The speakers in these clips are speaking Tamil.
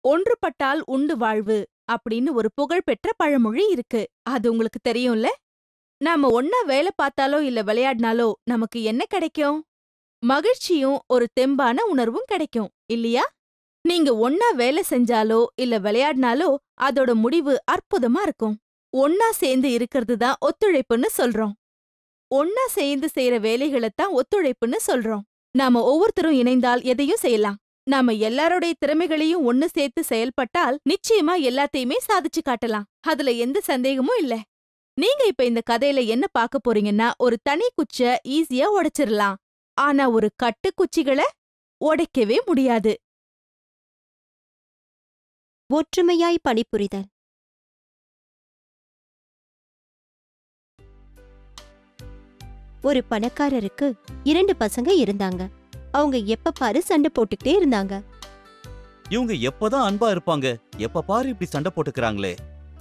ஒன்றுபட்டால் உண்டு வாழ்வு அப்படின்னு ஒரு புகழ்பெற்ற பழமொழி இருக்கு அது உங்களுக்கு தெரியும்ல நாம ஒன்னா வேலை பார்த்தாலோ இல்ல விளையாடினாலோ நமக்கு என்ன கிடைக்கும் மகிழ்ச்சியும் ஒரு தெம்பான உணர்வும் கிடைக்கும் இல்லையா நீங்க ஒன்னா வேலை செஞ்சாலோ இல்ல விளையாடினாலோ அதோட முடிவு அற்புதமா இருக்கும் ஒன்னா சேர்ந்து இருக்கிறது தான் ஒத்துழைப்புன்னு சொல்றோம் ஒன்னா சேர்ந்து செய்யற வேலைகளைத்தான் ஒத்துழைப்புன்னு சொல்றோம் நாம ஒவ்வொருத்தரும் இணைந்தால் எதையும் செய்யலாம் நாம எல்லாரோடைய திறமைகளையும் ஒன்னு சேர்த்து செயல்பட்டால் நிச்சயமா எல்லாத்தையுமே சாதிச்சு காட்டலாம் அதுல எந்த சந்தேகமும் இல்ல நீங்க இப்ப இந்த கதையில என்ன பார்க்க போறீங்கன்னா ஒரு தனி குச்ச ஈஸியா உடைச்சிரலாம் ஆனா ஒரு கட்டு குச்சிகளை உடைக்கவே முடியாது ஒற்றுமையாய் பணிபுரிதல் ஒரு பணக்காரருக்கு இரண்டு பசங்க இருந்தாங்க அவங்க எப்ப பாரு சண்டை போட்டுக்கிட்டே இருந்தாங்க இவங்க எப்பதான் அன்பா இருப்பாங்க எப்ப பாரு இப்படி சண்டை போட்டுக்கறாங்களே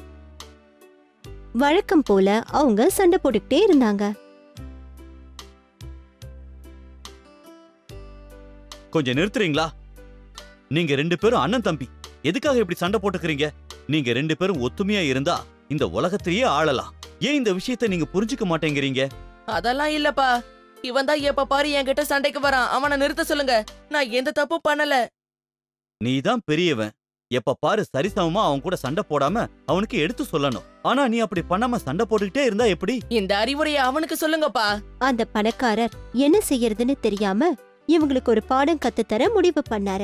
வழக்கம் போல அவங்க சண்டை போட்டுக்கிட்டே இருந்தாங்க கொஞ்சம் நிறுத்துறீங்களா நீங்க ரெண்டு பேரும் அண்ணன் தம்பி எதுக்காக இப்படி சண்டை போட்டுக்கறீங்க நீங்க ரெண்டு பேரும் ஒத்துமையா இருந்தா இந்த உலகத்தையே ஆளலாம் ஏன் இந்த விஷயத்தை நீங்க புரிஞ்சுக்க மாட்டேங்கிறீங்க அதெல்லாம் இல்லப்பா இவன் தான் எப்ப பாரு என்கிட்ட சண்டைக்கு வரான் அவனை நிறுத்த சொல்லுங்க நான் எந்த தப்பும் பண்ணல நீ தான் பெரியவன் எப்ப பாரு சரிசமமா அவன் கூட சண்டை போடாம அவனுக்கு எடுத்து சொல்லணும் ஆனா நீ அப்படி பண்ணாம சண்டை போட்டுக்கிட்டே இருந்தா எப்படி இந்த அறிவுரையை அவனுக்கு சொல்லுங்கப்பா அந்த பணக்காரர் என்ன செய்யறதுன்னு தெரியாம இவங்களுக்கு ஒரு பாடம் கத்துத்தர முடிவு பண்ணாரு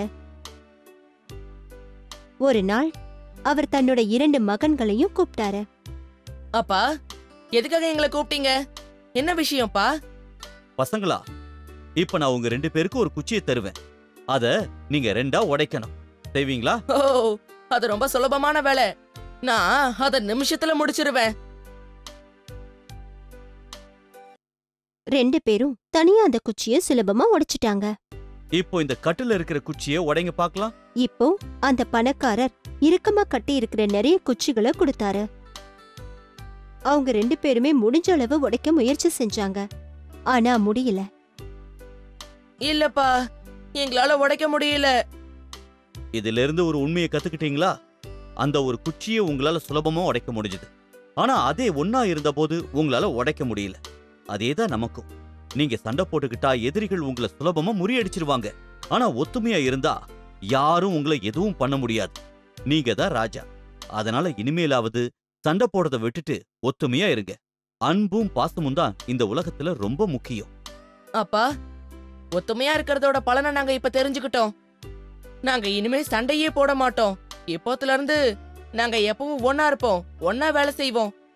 ஒரு நாள் அவர் தன்னோட இரண்டு மகன்களையும் கூப்பிட்டாரு அப்பா எதுக்காக எங்களை கூப்பிட்டீங்க என்ன விஷயம்ப்பா பசங்களா இப்ப நான் உங்க ரெண்டு பேருக்கு ஒரு குச்சியை தருவேன் அத நீங்க ரெண்டா உடைக்கணும் செய்வீங்களா ஓ அது ரொம்ப சுலபமான வேலை நான் அத நிமிஷத்துல முடிச்சிருவேன் ரெண்டு பேரும் தனியா அந்த குச்சிய சுலபமா உடைச்சிட்டாங்க இப்போ இந்த கட்டுல இருக்கிற குச்சியை உடைங்க பார்க்கலாம் இப்போ அந்த பணக்காரர் இறுக்கமா கட்டி இருக்கிற நிறைய குச்சிகளை கொடுத்தாரு அவங்க ரெண்டு பேருமே முடிஞ்ச அளவு உடைக்க முயற்சி செஞ்சாங்க ஆனா முடியல இல்லப்பா எங்களால உடைக்க முடியல இதுல இருந்து ஒரு உண்மையை கத்துக்கிட்டீங்களா அந்த ஒரு குச்சியை உங்களால சுலபமா உடைக்க முடிஞ்சது ஆனா அதே ஒன்னா இருந்தபோது உங்களால உடைக்க முடியல அதேதான் நமக்கும் நீங்க சண்டை போட்டுக்கிட்டா எதிரிகள் உங்களை சுலபமா முறியடிச்சிருவாங்க ஆனா ஒத்துமையா இருந்தா யாரும் உங்களை எதுவும் பண்ண முடியாது நீங்க தான் ராஜா அதனால இனிமேலாவது சண்டை போடுறதை விட்டுட்டு ஒத்துமையா இருங்க அன்பும் பாசமும் தான் இந்த உலகத்துல ரொம்ப முக்கியம் அப்பா ஒத்துமையா இருக்கிறதோட பலனை நாங்க இப்ப தெரிஞ்சுக்கிட்டோம் நாங்க இனிமே சண்டையே போட மாட்டோம் இப்போத்துல இருந்து நாங்க எப்பவும் ஒன்னா இருப்போம் ஒன்னா வேலை செய்வோம்